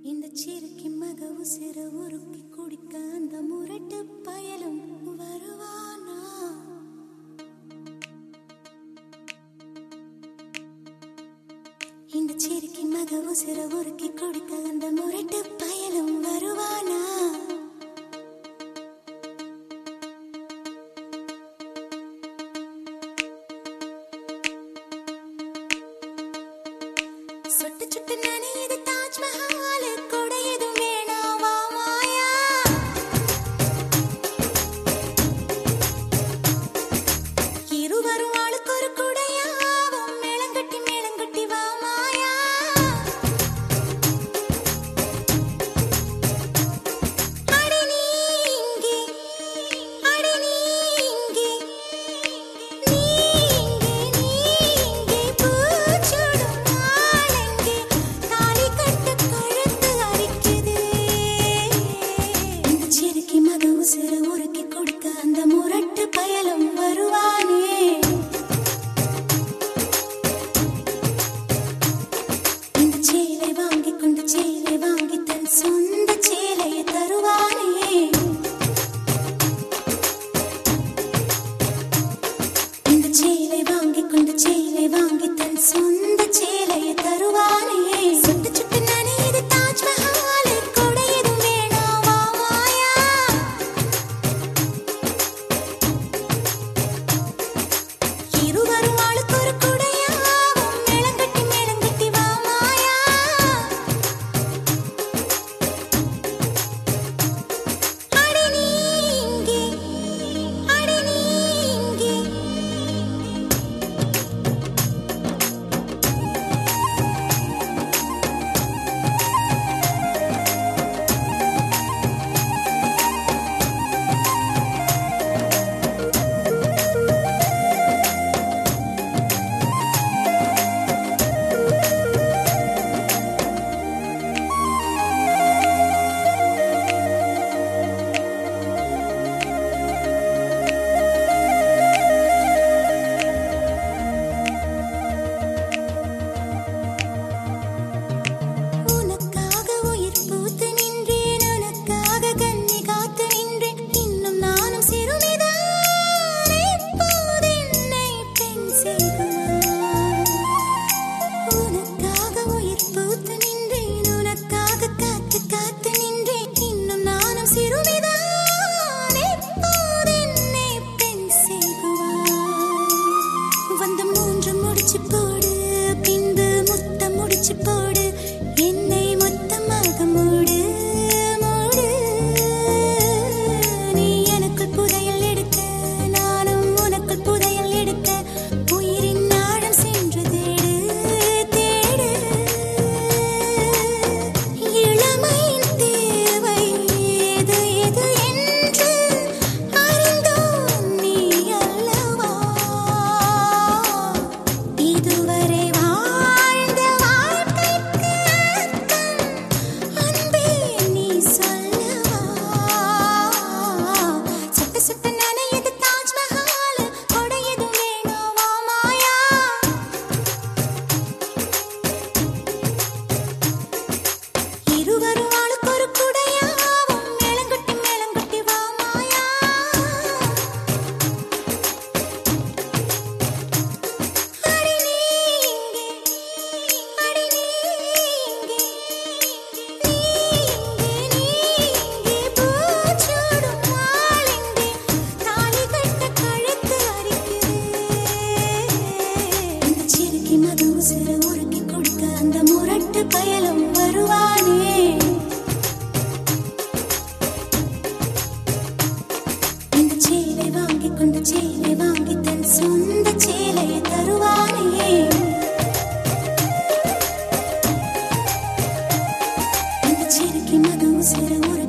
இந்த சிறுக்கி மக உசிர உருக்கி குடிக்க அந்த முரட்டு பயலும் வருவானா இந்த சிறுக்கி மக உசிர உருக்கி குடிக்க அந்த முரட்டு பயலும் வருவானா சுட்டு சுட்டு நனையுது தாஜ்மஹால் கூட எதுவும் வேணாமா மாயா இருவரும் ஆளுக்கு ஒரு குடையாவும் மேளங்கட்டி மேளங்கட்டி வா மாயா அடி நீ இங்கே அடி நீ இங்கே நீ இங்கே நீ இங்கே பூச்சூடும் நாளெங்கே தாலி கட்டு கழுத்து அரிக்குது இந்த சிறுக்கி மக உசிர உருக்கி கொடுக்க அந்த முரட்டு பயலும் வருவானே இந்த சேலை வாங்கி கொண்டு சேலை வாங்கி தன் சொந்த சேலையை தருவானே இந்த சேலை வாங்கி கொண்டு சேலை வாங்கி தன் சொந்த சேலையை தருவானே சுட்டு சுட்டு நனையுது தாஜ்மஹால் கூட எதுவும் வேணாமா மாயா இருவரும் ஆளுக்கு ஒரு குடையாவும் மேளங்கட்டி மேளங்கட்டி வா மாயா அடி நீ இங்கே அடி நீ இங்கே உனக்காக உயிர் பூத்து நின்றேன் உனக்காக கண்ணி காத்து நின்றேன் இன்னும் நானும் சிறுமிதான் எப்போது என்னை பெண் செய்குவாய் உனக்காக உயிர் பூத்து நின்றேன் உனக்காக காத்து காத்து நின்றேன் இன்னும் நானும் சிறுமிதான் எப்போது என்னை பெண் செய்குவாய் வந்து மூன்று முடிச்சு போடு பின்பு முத்தம் முடிச்சு போடு என்னை மொத்தமாக மூடு மூடு நீ எனக்குள் புதையல் எடுக்க நானும் உனக்குள் புதையல் எடுக்க உயிரின் ஆழம் சென்று தேடு தேடு இளமையின் தேவை எது எது என்று அறிந்தோம் நீ அல்லவா இதுவரை வாழ்ந்த வாழ்க்கைக்கு அர்த்தம் அன்பே நீ சொல்லவா சுட்டு சுட்டு நனையுது தாஜ்மஹால் கொடையது வேணாவா மாயா இருவரும் ஆளுக்கு ஒரு குடையாவும் மேளங்கட்டி மேளங்கட்டி வா மாயா அடி நீ இங்கே அடி நீ இங்கே நீ இங்கே நீ இங்கே பூச்சூடும் நாளெங்கே தாலி கட்ட கழுத்து அரிக்குது இந்த சிறுக்கி மக உசிர உருக்கி கொடுக்க அந்த முரட்டு பயலும் வருவானே இந்த சேலை வாங்கி கொண்டு சேலை வாங்கி தன் சொந்த சேலையை தருவானே இந்த சிறுக்கி மக உசிர உருக்கி